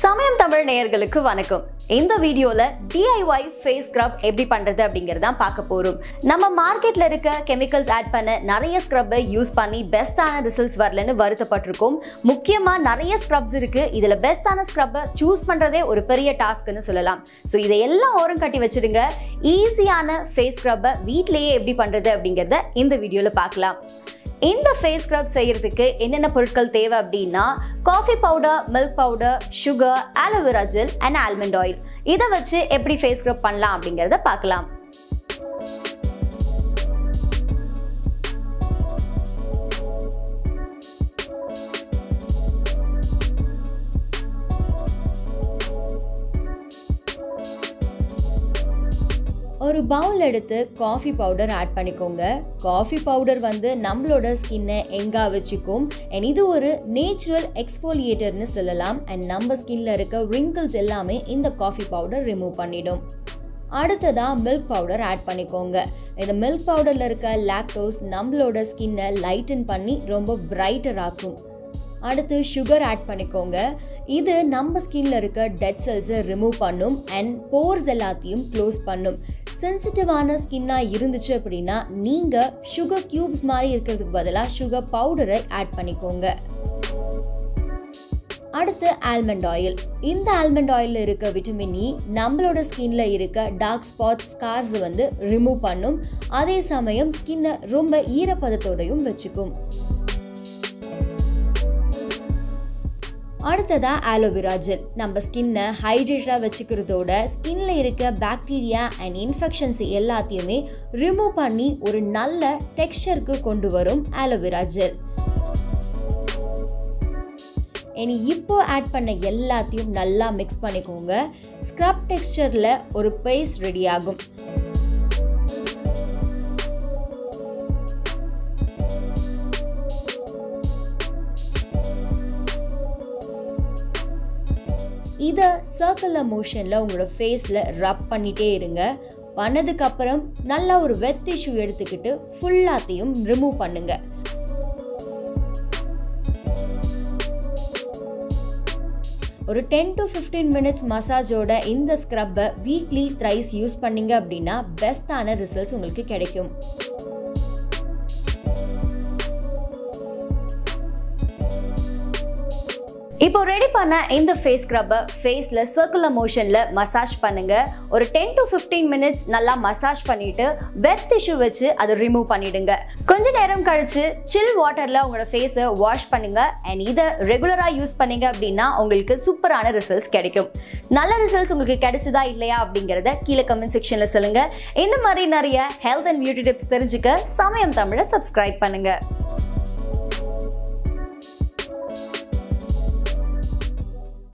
சமயம் தமிழ் நேயர்களுக்கு வணக்கம் இந்த வீடியோல டிஐஒய் ஃபேஸ் ஸ்க்ரப் எப்படி பண்றது அப்படிங்கறத பார்க்க போறோம் நம்ம மார்க்கெட்ல இருக்க கெமிக்கல்ஸ் ஆட் பண்ண நிறைய ஸ்க்ரப்பை யூஸ் பண்ணி பெஸ்டான ரிசல்ட்ஸ் வரலன்னு வருத்தப்பட்டிருக்கோம் முக்கியமா நிறைய ஸ்க்ரப்ஸ் இருக்கு இதுல பெஸ்டான ஸ்க்ரப்பை சூஸ் பண்றதே ஒரு பெரிய டாஸ்க்னு சொல்லலாம் ஸோ இதை எல்லாம் ஓரம் கட்டி வச்சிடுங்க ஈஸியான ஃபேஸ் ஸ்க்ரப்பை வீட்லயே எப்படி பண்றது அப்படிங்கறத இந்த வீடியோல பார்க்கலாம் இந்த ஃபேஸ் ஸ்க்ரப் செய்யறதுக்கு என்னென்ன பொருட்கள் தேவை அப்படின்னா coffee powder milk powder sugar aloe vera gel and almond oil இதை வச்சு எப்படி ஃபேஸ் ஸ்க்ரப் பண்ணலாம் அப்படிங்கிறத பார்க்கலாம் ஒரு பவுல் எடுத்து காஃபி பவுடர் ஆட் பண்ணிக்கோங்க காஃபி பவுடர் வந்து நம்மளோட ஸ்கின்னை எங்கா வச்சுக்கும் அண்ட் இது ஒரு நேச்சுரல் எக்ஸ்போலியேட்டர்னு சொல்லலாம் அண்ட் நம்ம ஸ்கின்ல இருக்க wrinkles எல்லாமே இந்த காஃபி பவுடர் ரிமூவ் பண்ணிடும் அடுத்ததாக மில்க் பவுடர் ஆட் பண்ணிக்கோங்க இந்த மில்க் பவுடரில் இருக்க லாக்டோஸ் நம்மளோட ஸ்கின்னை லைட்டன் பண்ணி ரொம்ப பிரைட்டர் ஆக்கும் அடுத்து சுகர் ஆட் பண்ணிக்கோங்க இது நம்ம ஸ்கின்ல இருக்க டெட் செல்ஸை ரிமூவ் பண்ணும் அண்ட் போர்ஸ் எல்லாத்தையும் க்ளோஸ் பண்ணும் சென்சிட்டிவான ஸ்கின்னாக இருந்துச்சு அப்படின்னா நீங்கள் சுகர் க்யூப்ஸ் மாதிரி இருக்கிறதுக்கு பதிலாக சுகர் பவுடரை ஆட் பண்ணிக்கோங்க அடுத்து ஆல்மண்ட் ஆயில் இந்த ஆல்மண்ட் ஆயிலில் இருக்க விட்டமின் இ நம்மளோட ஸ்கின்ல இருக்க டார்க் ஸ்பாட்ஸ் ஸ்கார்ஸ் வந்து ரிமூவ் பண்ணும் அதே சமயம் ஸ்கின்னை ரொம்ப ஈரப்பதத்தோடையும் வச்சுக்கும் அடுத்ததா ஆலோவேரா ஜெல் நம்ம ஸ்கின்னை ஹைட்ரேட்டாக வச்சுக்கிறதோட ஸ்கின்ல இருக்க பாக்டீரியா அண்ட் இன்ஃபெக்ஷன்ஸ் எல்லாத்தையுமே ரிமூவ் பண்ணி ஒரு நல்ல டெக்ஸ்டருக்கு கொண்டு வரும் ஆலோவேரா ஜெல் இனி இப்போ ஆட் பண்ண எல்லாத்தையும் நல்லா மிக்ஸ் பண்ணிக்கோங்க ஸ்க்ரப் டெக்ஸ்டரில் ஒரு பேஸ்ட் ரெடி ஆகும் இதை சர்க்குலர் மோஷனில் உங்களோட ஃபேஸில் ரப் பண்ணிகிட்டே இருங்க பண்ணதுக்கப்புறம் நல்லா ஒரு வெத் டிஷ்யூ எடுத்துக்கிட்டு ஃபுல்லாத்தையும் ரிமூவ் பண்ணுங்க ஒரு டென் டு ஃபிஃப்டீன் மினிட்ஸ் மசாஜோட இந்த ஸ்க்ரப்பை வீக்லி த்ரைஸ் யூஸ் பண்ணீங்க அப்படின்னா பெஸ்ட்டான ரிசல்ட்ஸ் உங்களுக்கு கிடைக்கும் இப்போ ரெடி பண்ண இந்த ஃபேஸ் ஸ்க்ரப்பை ஃபேஸில் சர்க்குலர் மோஷனில் மசாஜ் பண்ணுங்க ஒரு டென் டு ஃபிஃப்டீன் மினிட்ஸ் நல்லா மசாஜ் பண்ணிட்டு வெத் டிஷ்யூ வச்சு அதை ரிமூவ் பண்ணிடுங்க கொஞ்ச நேரம் கழிச்சு சில் வாட்டரில் உங்களோட ஃபேஸை வாஷ் பண்ணுங்க அண்ட் இதை ரெகுலராக யூஸ் பண்ணீங்க அப்படின்னா உங்களுக்கு சூப்பரான ரிசல்ட்ஸ் கிடைக்கும் நல்ல ரிசல்ட்ஸ் உங்களுக்கு கிடைச்சதா இல்லையா அப்படிங்கிறத கீழே கமெண்ட் செக்ஷனில் சொல்லுங்க இந்த மாதிரி நிறைய ஹெல்த் அண்ட் பியூட்டி டிப்ஸ் தெரிஞ்சுக்க சமயம் தமிழை சப்ஸ்கிரைப் பண்ணுங்க